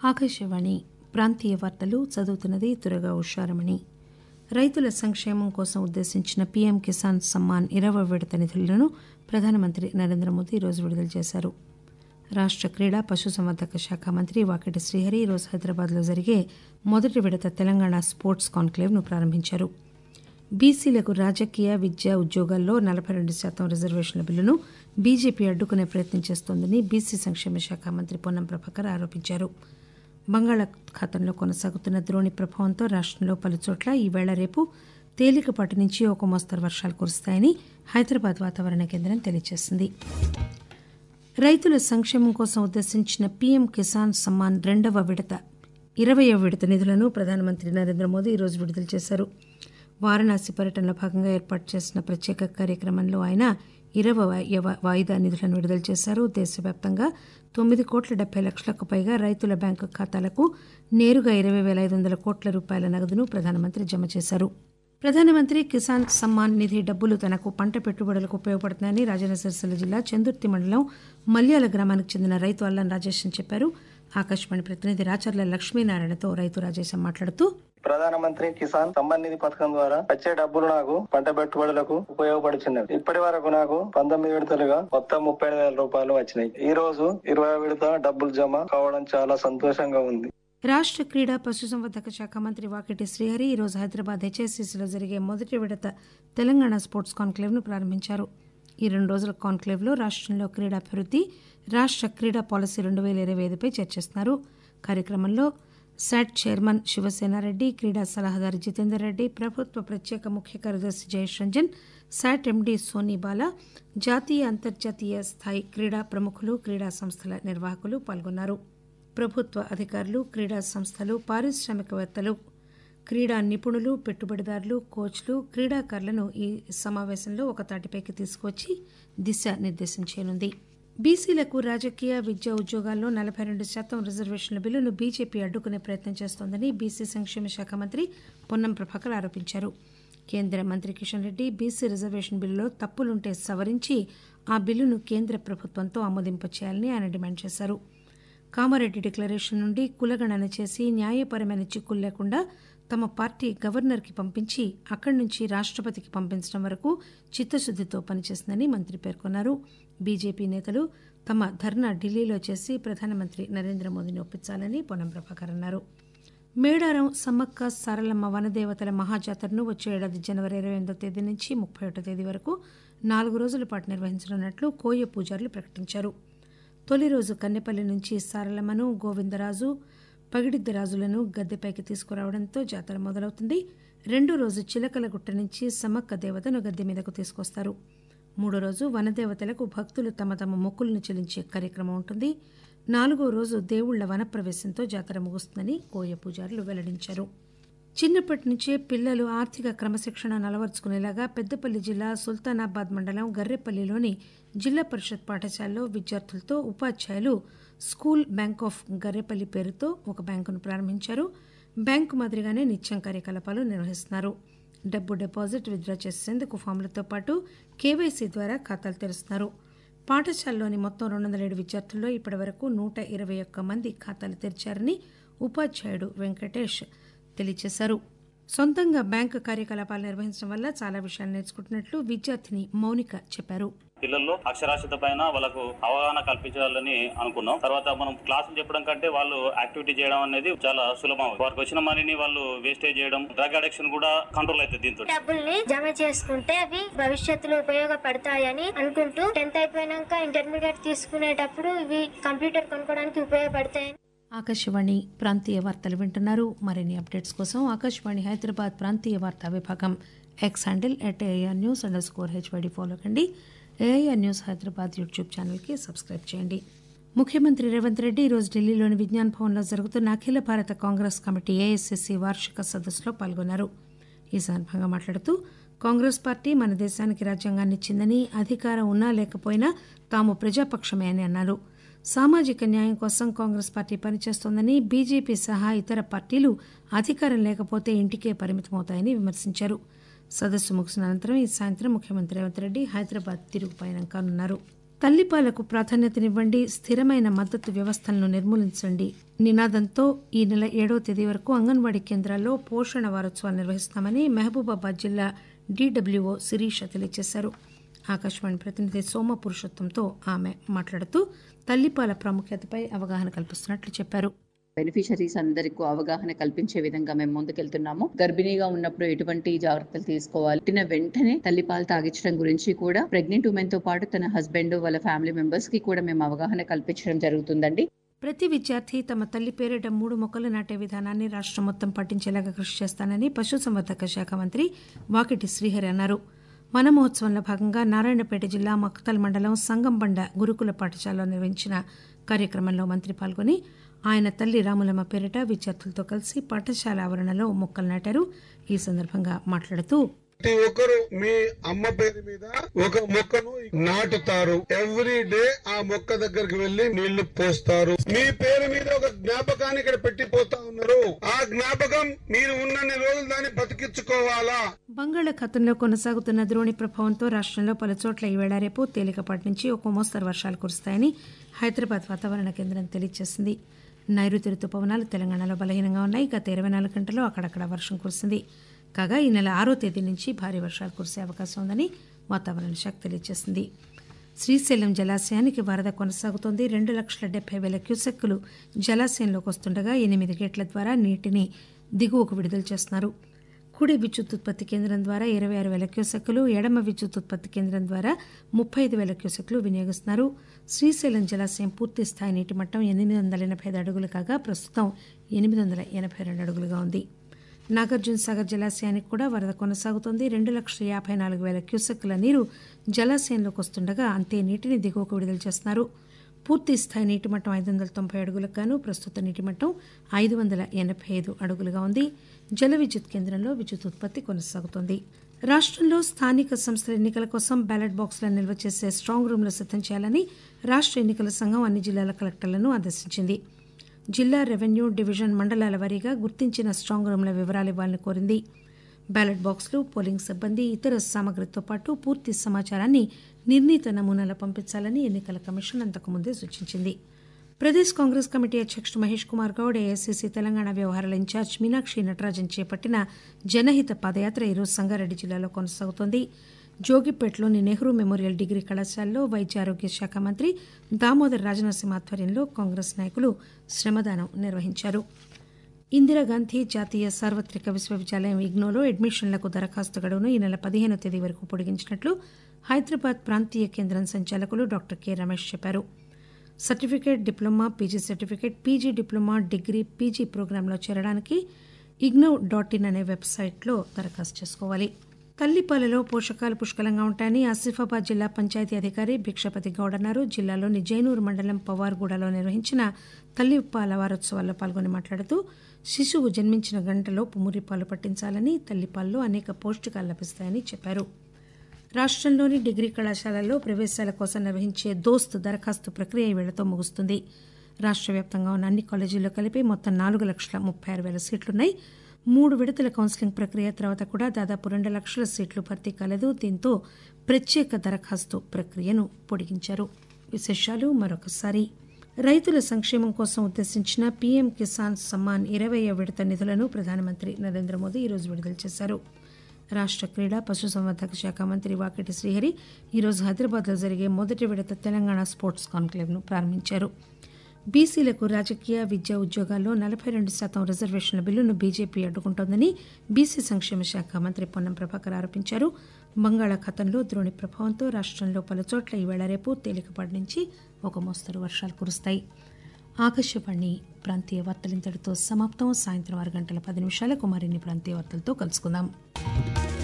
ఆకాశవాణి ప్రాంతీయ వార్తలు చదువుతున్నది తురగా ఉషారమణి రైతుల సంక్షేమం కోసం ఉద్దేశించిన పీఎం కిసాన్ సమ్మాన్ ఇరవై విడత నిధులను ప్రధానమంత్రి నరేంద్ర మోదీ ఈరోజు విడుదల చేశారు రాష్ట క్రీడా పశుసంవర్ధక శాఖ మంత్రి వాకిటి శ్రీహరి ఈరోజు హైదరాబాద్లో జరిగే మొదటి విడత తెలంగాణ స్పోర్ట్స్ కాన్క్లేవ్ను ప్రారంభించారు బీసీలకు రాజకీయ విద్య ఉద్యోగాల్లో నలభై రెండు శాతం రిజర్వేషన్ల బిల్లును బీజేపీ అడ్డుకునే ప్రయత్నం చేస్తోందని బీసీ సంక్షేమ శాఖ మంత్రి పొన్నం ప్రభాకర్ ఆరోపించారు బంగాళాఖాతంలో కొనసాగుతున్న ద్రోణి ప్రభావంతో రాష్టంలో పలుచోట్ల ఈవేళ రేపు తేలికపాటి నుంచి ఒక మోస్తరు వర్షాలు కురుస్తాయని హైదరాబాద్ వాతావరణ కేంద్రం తెలియజేసింది రైతుల సంక్షేమం కోసం ఉద్దేశించిన పీఎం కిసాన్ సమ్మాన్ రెండవ విడత ఇరవయవ విడత నిధులను ప్రధానమంత్రి నరేంద్ర మోదీ ఈరోజు విడుదల చేశారు వారణాసి పర్యటనలో భాగంగా ఏర్పాటు చేసిన ప్రత్యేక కార్యక్రమంలో ఆయన ఇరవయవ వాయిదా నిధులను విడుదల చేశారు దేశవ్యాప్తంగా తొమ్మిది కోట్ల డెబ్బై లక్షలకు పైగా రైతుల బ్యాంకు ఖాతాలకు నేరుగా ఇరవై పేల ఐదు వందల కోట్ల రూపాయల నగదును ప్రధానమంత్రి జమ చేశారు ప్రధానమంత్రి కిసాన్ సమ్మాన్ నిధి డబ్బులు తనకు పంట పెట్టుబడులకు ఉపయోగపడుతున్నాయని రాజన్న సిరిసిల్ల జిల్లా చందుర్తి మండలం మల్యాల గ్రామానికి చెందిన రైతు అల్లం రాజేశం చెప్పారు ఆకాశవాణి ప్రతినిధి రాచర్ల లక్ష్మీనారాయణతో రైతు రాజేశం మాట్లాడుతూ ప్రధానమంత్రి కిసాన్ సమ్మాన్ నిధి పథకం ద్వారా వచ్చే డబ్బులు నాకు పంట పెట్టుబడులకు ఉపయోగపడుచున్నది ఇప్పటి వరకు నాకు పంతొమ్మిది విడతలుగా మొత్తం ముప్పై వేల రూపాయలు వచ్చినాయి ఈ రోజు ఇరవై విడత డబ్బులు జమ కావడం చాలా సంతోషంగా ఉంది రాష్ట క్రీడా పశుసంవర్ధక శాఖ మంత్రి వాకిటి శ్రీహరి ఈరోజు హైదరాబాద్ హెచ్ఎస్సీసీలో జరిగే మొదటి విడత తెలంగాణ స్పోర్ట్స్ కాన్క్లేవ్ ను ప్రారంభించారు ఈ రెండు రోజుల కాన్క్లేవ్ లో రాష్టంలో క్రీడాభివృద్ది రాష్ట క్రీడా పాలసీ రెండు వేల ఇరవై ఐదుపై చర్చిస్తున్నారు కార్యక్రమంలో శాట్ చైర్మన్ శివసేనారెడ్డి క్రీడా సలహాదారు జితేందర్ రెడ్డి ప్రభుత్వ ప్రత్యేక ముఖ్య కార్యదర్శి జయేష్ రంజన్ శాట్ ఎండీ సోనీ బాలా జాతీయ అంతర్జాతీయ స్థాయి క్రీడా ప్రముఖులు క్రీడా సంస్థల నిర్వాహకులు పాల్గొన్నారు ప్రభుత్వ అధికారులు క్రీడా సంస్థలు పారిశ్రామికవేత్తలు క్రీడా నిపుణులు పెట్టుబడిదారులు కోచ్లు క్రీడాకారులను ఈ సమావేశంలో ఒక తాటిపైకి తీసుకువచ్చి దిశానిర్దేశం చేయనుంది బీసీలకు రాజకీయ విద్య ఉద్యోగాల్లో నలభై రెండు శాతం రిజర్వేషన్ల బిల్లును బీజేపీ అడ్డుకునే ప్రయత్నం చేస్తోందని బీసీ సంక్షేమ శాఖ మంత్రి పొన్నం ప్రభాకర్ ఆరోపించారు కేంద్ర మంత్రి కిషన్ రెడ్డి బీసీ రిజర్వేషన్ బిల్లులో తప్పులుంటే సవరించి ఆ బిల్లును కేంద్ర ప్రభుత్వంతో ఆమోదింపచేయాలని ఆయన డిమాండ్ చేశారు కామారెడ్డి డిక్లరేషన్ నుండి కులగణన చేసి న్యాయపరమైన చిక్కులు లేకుండా తమ పార్టీ గవర్నర్కి పంపించి అక్కడి నుంచి రాష్టపతికి పంపించడం వరకు చిత్తశుద్దితో పనిచేసిందని మంత్రి పేర్కొన్నారు బీజేపీ నేతలు తమ ధర్నా ఢిల్లీలో చేసి ప్రధానమంత్రి నరేంద్ర మోదీని ఒప్పించాలని పొన్నం ప్రభాకర్ అన్నారు మేడారం సమ్మక్క సారలమ్మ వనదేవతల మహాజాతరను వచ్చే ఏడాది జనవరి ఇరవై ఎనిమిదో తేదీ నుంచి ముప్పై ఒకటో తేదీ వరకు నాలుగు రోజుల పాటు నిర్వహించనున్నట్లు కోయ పూజారులు ప్రకటించారు తొలి రోజు కన్నెపల్లి నుంచి సారలమ్మను గోవిందరాజు పగిడిద్దరాజులను గద్దెపైకి తీసుకురావడంతో జాతర మొదలవుతుంది రెండో రోజు చిలకలగుట్ట నుంచి సమ్మక్క దేవతను గద్దె మీదకు తీసుకొస్తారు మూడో రోజు వనదేవతలకు భక్తులు తమ తమ మొక్కులను చెల్లించే కార్యక్రమం ఉంటుంది నాలుగో రోజు దేవుళ్ల వనప్రవేశంతో జాతర ముగుస్తుందని కోయ పూజారులు వెల్లడించారు చిన్నప్పటి నుంచే పిల్లలు ఆర్థిక క్రమశిక్షణను అలవర్చుకునేలాగా పెద్దపల్లి జిల్లా సుల్తానాబాద్ మండలం గర్రెపల్లిలోని జిల్లా పరిషత్ పాఠశాలలో విద్యార్థులతో ఉపాధ్యాయులు స్కూల్ బ్యాంక్ ఆఫ్ గర్రెపల్లి పేరుతో ఒక బ్యాంకును ప్రారంభించారు బ్యాంకు మాదిరిగానే నిత్యం కార్యకలాపాలు నిర్వహిస్తున్నారు డబ్బు డిపాజిట్ విత్డ్రా చేసేందుకు ఫామ్లతో పాటు కేవైసీ ద్వారా ఖాతాలు తెరుస్తున్నారు పాఠశాలలోని మొత్తం రెండు వందల ఏడు విద్యార్థుల్లో ఇప్పటి వరకు నూట ఇరవై ఒక్క మంది ఖాతాలు తెరిచారని ఉపాధ్యాయుడు వెంకటేష్ తెలియజేశారు సొంతంగా బ్యాంకు కార్యకలాపాలు నిర్వహించడం వల్ల చాలా విషయాలు నేర్చుకుంటున్నట్లు విద్యార్థిని మౌనిక చెప్పారు పిల్లల్లో అక్షరాస్యత పైన వాళ్ళకు అవగాహన కల్పించాలని అనుకున్నాం తర్వాత మనం క్లాసులు చెప్పడం కంటే వాళ్ళు యాక్టివిటీ చేయడం అనేది చాలా సులభం వారికి వచ్చిన మనీని వాళ్ళు వేస్టేజ్ చేయడం డ్రగ్ అడిక్షన్ కూడా కంట్రోల్ అవుతుంది దీంతో డబ్బుల్ని జమ చేసుకుంటే అవి భవిష్యత్తులో ఉపయోగపడతాయని అనుకుంటూ టెన్త్ అయిపోయినాక ఇంటర్మీడియట్ తీసుకునేటప్పుడు ఇవి కంప్యూటర్ కొనుక్కోవడానికి ఉపయోగపడతాయని ఆకాశవాణి ప్రాంతీయ వార్తలు వింటున్నారు మరిన్ని అప్డేట్స్ కోసం ఆకాశవాణి హైదరాబాద్ ప్రాంతీయ వార్తా విభాగం X handle at AIR news underscore HYD follow కండి ఏఐఆర్ న్యూస్ హైదరాబాద్ యూట్యూబ్ ఛానల్కి సబ్స్క్రైబ్ చేయండి ముఖ్యమంత్రి రేవంత్ రెడ్డి ఈరోజు ఢిల్లీలోని విజ్ఞాన్ భవన్లో జరుగుతున్న అఖిల భారత కాంగ్రెస్ కమిటీ ఏఐసిసి వార్షిక సదస్సులో పాల్గొన్నారు ఈ సందర్భంగా మాట్లాడుతూ కాంగ్రెస్ పార్టీ మన దేశానికి రాజ్యాంగాన్ని ఇచ్చిందని అధికారం ఉన్నా లేకపోయినా తాము ప్రజాపక్షమే అని అన్నారు సామాజిక న్యాయం కోసం కాంగ్రెస్ పార్టీ పనిచేస్తోందని బీజేపీ సహా ఇతర పార్టీలు అధికారం లేకపోతే ఇంటికే పరిమితమవుతాయని విమర్శించారు సదస్సు ముగిసిన అనంతరం ఈ సాయంత్రం ముఖ్యమంత్రి రేవంత్ రెడ్డి హైదరాబాద్ తిరుగు పయనం కానున్నారు తల్లిపాలకు ప్రాధాన్యతనివ్వండి స్థిరమైన మద్దతు వ్యవస్థలను నిర్మూలించండి నినాదంతో ఈ నెల ఏడవ తేదీ వరకు అంగన్వాడీ కేంద్రాల్లో పోషణ వారోత్సవాలు నిర్వహిస్తామని మహబూబాబాద్ జిల్లా డీడబ్ల్యూఓ శిరీష తెలియజేశారు ఆకాశవాణి ప్రతినిధి సోమ పురుషోత్తంతో ఆమె మాట్లాడుతూ తల్లిపాల ప్రాముఖ్యతపై అవగాహన కల్పిస్తున్నట్లు చెప్పారు బెనిఫిషరీస్ అందరికీ అవగాహన కల్పించే విధంగా మేము ముందుకెళ్తున్నాము గర్భిణీగా ఉన్నప్పుడు ఎటువంటి జాగ్రత్తలు తీసుకోవాలి పుట్టిన వెంటనే తల్లిపాలు తాగించడం గురించి కూడా ప్రెగ్నెంట్ ఉమెన్ తో పాటు తన హస్బెండ్ వాళ్ళ ఫ్యామిలీ మెంబర్స్ కి కూడా మేము అవగాహన కల్పించడం జరుగుతుందండి ప్రతి విద్యార్థి తమ తల్లి పేరిట మూడు మొక్కలు నాటే విధానాన్ని రాష్ట్రం మొత్తం పాటించేలాగా కృషి చేస్తానని పశుసంవర్ధక శాఖ మంత్రి వాకిటి శ్రీహరి అన్నారు వన మహోత్సవంలో భాగంగా నారాయణపేట జిల్లా మక్తల్ మండలం సంగంబండ గురుకుల పాఠశాలలో నిర్వహించిన కార్యక్రమంలో మంత్రి పాల్గొని ఆయన తల్లి రాములమ్మ పేరిట విద్యార్థులతో కలిసి పాఠశాల ఆవరణలో మొక్కలు నాటారు ఈ సందర్భంగా మాట్లాడుతూ ప్రతి ఒక్కరు మీ అమ్మ పేరు మీద ఒక మొక్కను నాటుతారు ఎవ్రీ డే ఆ మొక్క దగ్గరికి వెళ్లి నీళ్లు పోస్తారు మీ పేరు మీద ఒక జ్ఞాపకాన్ని ఇక్కడ పెట్టిపోతా ఉన్నారు ఆ జ్ఞాపకం మీరు ఉన్నన్ని రోజులు దాన్ని బతికించుకోవాలా బంగాళాఖాతంలో కొనసాగుతున్న ద్రోణి ప్రభావంతో రాష్ట్రంలో పలు చోట్ల ఈవేళ రేపు తేలికపాటి నుంచి ఒక మోస్తరు వర్షాలు కురుస్తాయని హైదరాబాద్ వాతావరణ కేంద్రం తెలియజేసింది నైరుతి రుతుపవనాలు తెలంగాణలో బలహీనంగా ఉన్నాయి గత ఇరవై నాలుగు గంటల్లో అక్కడక్కడ వర్షం కురిసింది కాగా ఈ నెల ఆరో తేదీ నుంచి భారీ వర్షాలు కురిసే అవకాశం ఉందని వాతావరణ శాఖ తెలియజేసింది శ్రీశైలం జలాశయానికి వరద కొనసాగుతోంది రెండు లక్షల డెబ్బై వేల క్యూసెక్కులు జలాశయంలోకి వస్తుండగా ఎనిమిది గేట్ల ద్వారా నీటిని దిగువకు విడుదల చేస్తున్నారు కుడి విద్యుత్ ఉత్పత్తి కేంద్రం ద్వారా ఇరవై ఆరు వేల క్యూసెక్కులు ఎడమ విద్యుత్ ఉత్పత్తి కేంద్రం ద్వారా ముప్పై ఐదు వేల క్యూసెక్కులు వినియోగిస్తున్నారు శ్రీశైలం జలాశయం పూర్తి స్థాయి నీటి మట్టం ఎనిమిది వందల ఎనభై ఐదు అడుగులు కాగా ప్రస్తుతం ఎనిమిది వందల ఎనభై రెండు అడుగులుగా ఉంది నాగార్జున సాగర్ జలాశయానికి కూడా వరద కొనసాగుతోంది రెండు లక్షల యాభై నాలుగు వేల క్యూసెక్కుల నీరు జలాశయంలోకి వస్తుండగా అంతే నీటిని దిగువకు విడుదల చేస్తున్నారు పూర్తి స్థాయి నీటి మట్టం ఐదు వందల తొంభై అడుగులకు గాను ప్రస్తుత నీటి మట్టం ఐదు వందల ఎనభై ఐదు అడుగులుగా ఉంది జల విద్యుత్ కేంద్రంలో విద్యుత్ ఉత్పత్తి కొనసాగుతోంది రాష్ట్రంలో స్థానిక సంస్థల ఎన్నికల కోసం బ్యాలెట్ బాక్సులను నిల్వ చేసే స్ట్రాంగ్ రూమ్లు సిద్ధం చేయాలని రాష్ట్ర ఎన్నికల సంఘం అన్ని జిల్లాల కలెక్టర్లను ఆదేశించింది జిల్లా రెవెన్యూ డివిజన్ మండలాల వారీగా గుర్తించిన స్ట్రాంగ్ రూమ్ల వివరాలు ఇవ్వాలని కోరింది బ్యాలెట్ బాక్సులు పోలింగ్ సిబ్బంది ఇతర సామగ్రితో పాటు పూర్తి సమాచారాన్ని నిర్ణీత నమూనాలో పంపించాలని ఎన్నికల కమిషన్ అంతకుముందే సూచించింది ప్రదేశ్ కాంగ్రెస్ కమిటీ అధ్యక్షుడు మహేష్ కుమార్ గౌడ్ ఏఐసీసీ తెలంగాణ వ్యవహారాల ఇన్ఛార్జ్ మీనాక్షి నటరాజన్ చేపట్టిన జనహిత పాదయాత్ర ఈరోజు సంగారెడ్డి జిల్లాలో కొనసాగుతోంది జోగిపేటలోని నెహ్రూ మెమోరియల్ డిగ్రీ కళాశాలలో వైద్య ఆరోగ్య శాఖ మంత్రి దామోదర్ రాజనరసింహ ఆధ్వర్యంలో కాంగ్రెస్ నాయకులు శ్రమదానం నిర్వహించారు ఇందిరాగాంధీ జాతీయ సార్వత్రిక విశ్వవిద్యాలయం ఇగ్నోలో అడ్మిషన్లకు దరఖాస్తు గడువును ఈ నెల పదిహేనో తేదీ వరకు పొడిగించినట్లు హైదరాబాద్ ప్రాంతీయ కేంద్రం సంచాలకులు డాక్టర్ కె రమేష్ చెప్పారు certificate diploma PG certificate PG diploma degree PG ప్రోగ్రాంలో చేరడానికి ఇగ్నో డాట్ ఇన్ అనే వెబ్సైట్లో దరఖాస్తు చేసుకోవాలి తల్లిపాలలో పోషకాలు పుష్కలంగా ఉంటాయని ఆసిఫాబాద్ జిల్లా పంచాయతీ అధికారి భిక్షపతి గౌడ్ అన్నారు జిల్లాలోని జైనూరు మండలం పవార్గూడలో నిర్వహించిన తల్లిపాల వారోత్సవాల్లో పాల్గొని మాట్లాడుతూ శిశువు జన్మించిన గంటలోపు మురిపాలు పట్టించాలని తల్లిపాల్లో అనేక పోషకాలు లభిస్తాయని చెప్పారు రాష్ట్రంలోని డిగ్రీ కళాశాలల్లో ప్రవేశాల కోసం నిర్వహించే దోస్త్ దరఖాస్తు ప్రక్రియ ఈ వేళతో ముగుస్తుంది రాష్ట్ర వ్యాప్తంగా ఉన్న అన్ని కాలేజీల్లో కలిపి మొత్తం నాలుగు లక్షల ముప్పై ఆరు వేల సీట్లున్నాయి మూడు విడతల కౌన్సిలింగ్ ప్రక్రియ తర్వాత కూడా దాదాపు రెండు లక్షల సీట్లు భర్తీ కాలేదు దీంతో ప్రత్యేక దరఖాస్తు ప్రక్రియను పొడిగించారు విశేషాలు మరొకసారి రైతుల సంక్షేమం కోసం ఉద్దేశించిన పీఎం కిసాన్ సమ్మాన్ ఇరవై విడత నిధులను ప్రధానమంత్రి నరేంద్ర మోదీ ఈరోజు విడుదల చేశారు రాష్ట్ర క్రీడా పశుసంవర్ధక శాఖ మంత్రి వాకిటి శ్రీహరి ఈరోజు హైదరాబాద్లో జరిగే మొదటి విడత తెలంగాణ స్పోర్ట్స్ కాన్క్లేవ్ను ప్రారంభించారు బీసీలకు రాజకీయ విద్యా ఉద్యోగాల్లో నలభై రెండు శాతం రిజర్వేషన్ల బిల్లును బీజేపీ అడ్డుకుంటోందని బీసీ సంక్షేమ శాఖ మంత్రి పొన్నం ప్రభాకర్ ఆరోపించారు బంగాళాఖాతంలో ద్రోణి ప్రభావంతో రాష్ట్రంలో పలు చోట్ల ఈవేళ రేపు తేలికపాటి నుంచి ఒక మోస్తరు వర్షాలు కురుస్తాయి ఆకాశవాణి ప్రాంతీయ వార్తలు ఇంతటితో సమాప్తం సాయంత్రం ఆరు గంటల పది నిమిషాలకు మరిన్ని ప్రాంతీయ వార్తలతో కలుసుకుందాం